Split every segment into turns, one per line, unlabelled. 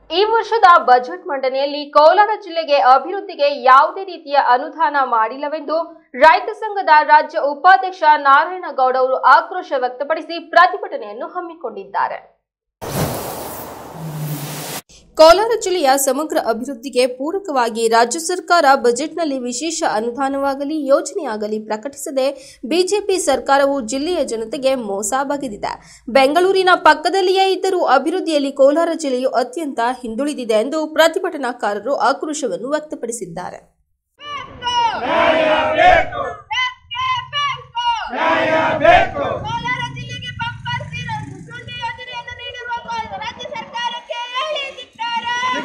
ಈ ವರ್ಷದ ಬಜೆಟ್ ಮಂಡನೆಯಲ್ಲಿ ಕೋಲಾರ ಜಿಲ್ಲೆಗೆ ಅಭಿವೃದ್ಧಿಗೆ ಯಾವುದೇ ರೀತಿಯ ಅನುದಾನ ಮಾಡಿಲ್ಲವೆಂದು ರೈತ ಸಂಘದ ರಾಜ್ಯ ಉಪಾಧ್ಯಕ್ಷ ನಾರಾಯಣಗೌಡ ಅವರು ಆಕ್ರೋಶ ವ್ಯಕ್ತಪಡಿಸಿ ಪ್ರತಿಭಟನೆಯನ್ನು ಹಮ್ಮಿಕೊಂಡಿದ್ದಾರೆ ಕೋಲಾರ ಜಿಲ್ಲೆಯ ಸಮಗ್ರ ಅಭಿವೃದ್ಧಿಗೆ ಪೂರಕವಾಗಿ ರಾಜ್ಯ ಸರ್ಕಾರ ಬಜೆಟ್ನಲ್ಲಿ ವಿಶೇಷ ಅನುದಾನವಾಗಲಿ ಯೋಜನೆಯಾಗಲಿ ಪ್ರಕಟಿಸದೆ ಬಿಜೆಪಿ ಸರ್ಕಾರವು ಜಿಲ್ಲೆಯ ಜನತೆಗೆ ಮೋಸ ಬಗೆದಿದೆ ಬೆಂಗಳೂರಿನ ಪಕ್ಕದಲ್ಲಿಯೇ ಇದ್ದರೂ ಅಭಿವೃದ್ಧಿಯಲ್ಲಿ ಕೋಲಾರ ಜಿಲ್ಲೆಯು ಅತ್ಯಂತ ಹಿಂದುಳಿದಿದೆ ಎಂದು ಪ್ರತಿಭಟನಾಕಾರರು ಆಕ್ರೋಶವನ್ನು ವ್ಯಕ್ತಪಡಿಸಿದ್ದಾರೆ
ಕೋಲಾರ ಜಿಲ್ಲೆಗೆ ಬಂಪರ್ ಸುಳ್ಳು ಯೋಜನೆಯನ್ನು ನೀಡಿರುವ ಕೋ- ರಾಜ್ಯ ಸರ್ಕಾರಕ್ಕೆ ಹೇಳಿ ಧಿಕ್ಕಾರ.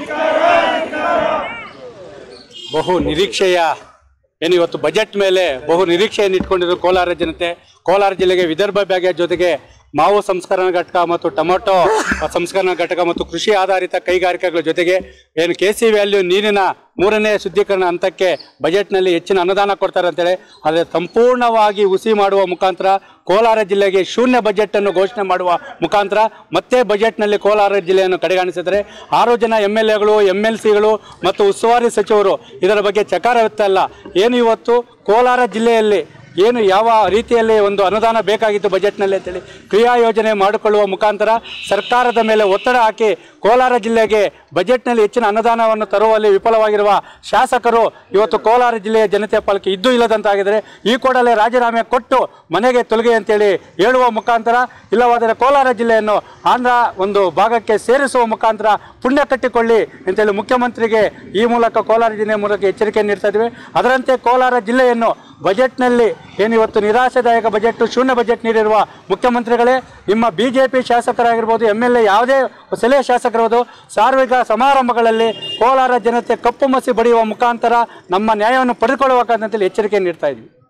ಬಹು ನಿರೀಕ್ಷೆಯ ಏನು ಇವತ್ತು ಬಜೆಟ್ ಮೇಲೆ ಬಹು ನಿರೀಕ್ಷೆಯನ್ನು ಇಟ್ಕೊಂಡಿರೋ ಕೋಲಾರ ಜನತೆ ಕೋಲಾರ ಜಿಲ್ಲೆಗೆ ವಿದರ್ಭ ಬ್ಯಾಗ್ಯ ಜೊತೆಗೆ ಮಾವು ಸಂಸ್ಕರಣಾ ಘಟಕ ಮತ್ತು ಟೊಮೊಟೊ ಸಂಸ್ಕರಣಾ ಘಟಕ ಮತ್ತು ಕೃಷಿ ಆಧಾರಿತ ಕೈಗಾರಿಕೆಗಳ ಜೊತೆಗೆ ಏನು ಕೆ ಸಿ ವ್ಯಾಲ್ಯೂ ನೀರಿನ ಮೂರನೇ ಶುದ್ಧೀಕರಣ ಹಂತಕ್ಕೆ ಬಜೆಟ್ನಲ್ಲಿ ಹೆಚ್ಚಿನ ಅನುದಾನ ಕೊಡ್ತಾರೆ ಅಂತೇಳಿ ಆದರೆ ಸಂಪೂರ್ಣವಾಗಿ ಹುಸಿ ಮಾಡುವ ಮುಖಾಂತರ ಕೋಲಾರ ಜಿಲ್ಲೆಗೆ ಶೂನ್ಯ ಬಜೆಟನ್ನು ಘೋಷಣೆ ಮಾಡುವ ಮುಖಾಂತರ ಮತ್ತೆ ಬಜೆಟ್ನಲ್ಲಿ ಕೋಲಾರ ಜಿಲ್ಲೆಯನ್ನು ಕಡೆಗಾಣಿಸಿದರೆ ಆರು ಜನ ಎಮ್ ಎಲ್ ಎಗಳು ಎಮ್ ಎಲ್ ಸಿಗಳು ಮತ್ತು ಉಸ್ತುವಾರಿ ಸಚಿವರು ಇದರ ಬಗ್ಗೆ ಚಕಾರವಿತ್ತಲ್ಲ ಏನು ಇವತ್ತು ಕೋಲಾರ ಜಿಲ್ಲೆಯಲ್ಲಿ ಏನು ಯಾವ ರೀತಿಯಲ್ಲಿ ಒಂದು ಅನುದಾನ ಬೇಕಾಗಿತ್ತು ಬಜೆಟ್ನಲ್ಲಿ ಅಂತೇಳಿ ಕ್ರಿಯಾ ಯೋಜನೆ ಮಾಡಿಕೊಳ್ಳುವ ಮುಖಾಂತರ ಸರ್ಕಾರದ ಮೇಲೆ ಒತ್ತಡ ಹಾಕಿ ಕೋಲಾರ ಜಿಲ್ಲೆಗೆ ಬಜೆಟ್ನಲ್ಲಿ ಹೆಚ್ಚಿನ ಅನುದಾನವನ್ನು ತರುವಲ್ಲಿ ವಿಫಲವಾಗಿರುವ ಶಾಸಕರು ಇವತ್ತು ಕೋಲಾರ ಜಿಲ್ಲೆಯ ಜನತೆಯ ಪಾಲಕ್ಕೆ ಇದ್ದೂ ಇಲ್ಲದಂತಾಗಿದ್ದಾರೆ ಈ ಕೂಡಲೇ ರಾಜೀನಾಮೆ ಕೊಟ್ಟು ಮನೆಗೆ ತೊಲಗಿ ಅಂತೇಳಿ ಹೇಳುವ ಮುಖಾಂತರ ಇಲ್ಲವಾದರೆ ಕೋಲಾರ ಜಿಲ್ಲೆಯನ್ನು ಆಂಧ್ರ ಒಂದು ಭಾಗಕ್ಕೆ ಸೇರಿಸುವ ಮುಖಾಂತರ ಪುಣ್ಯ ಕಟ್ಟಿಕೊಳ್ಳಿ ಅಂತೇಳಿ ಮುಖ್ಯಮಂತ್ರಿಗೆ ಈ ಮೂಲಕ ಕೋಲಾರ ಜಿಲ್ಲೆ ಮೂಲಕ ಎಚ್ಚರಿಕೆ ನೀಡ್ತಾ ಇದ್ದೀವಿ ಅದರಂತೆ ಕೋಲಾರ ಜಿಲ್ಲೆಯನ್ನು ಬಜೆಟ್ನಲ್ಲಿ ಏನು ಇವತ್ತು ನಿರಾಶಾದಾಯಕ ಬಜೆಟ್ ಶೂನ್ಯ ಬಜೆಟ್ ನೀಡಿರುವ ಮುಖ್ಯಮಂತ್ರಿಗಳೇ ನಿಮ್ಮ ಬಿ ಜೆ ಪಿ ಶಾಸಕರಾಗಿರ್ಬೋದು ಎಮ್ ಎಲ್ ಎ ಯಾವುದೇ ಸಲಹೆ ಶಾಸಕರಿರ್ಬೋದು ಸಾರ್ವಜನಿಕ ಸಮಾರಂಭಗಳಲ್ಲಿ ಕೋಲಾರ ಜನತೆ ಕಪ್ಪು ಮಸಿ ಬಡಿಯುವ ಮುಖಾಂತರ ನಮ್ಮ ನ್ಯಾಯವನ್ನು ಪಡೆದುಕೊಳ್ಳುವಂತೇಳಿ ಎಚ್ಚರಿಕೆ ನೀಡ್ತಾ ಇದ್ವಿ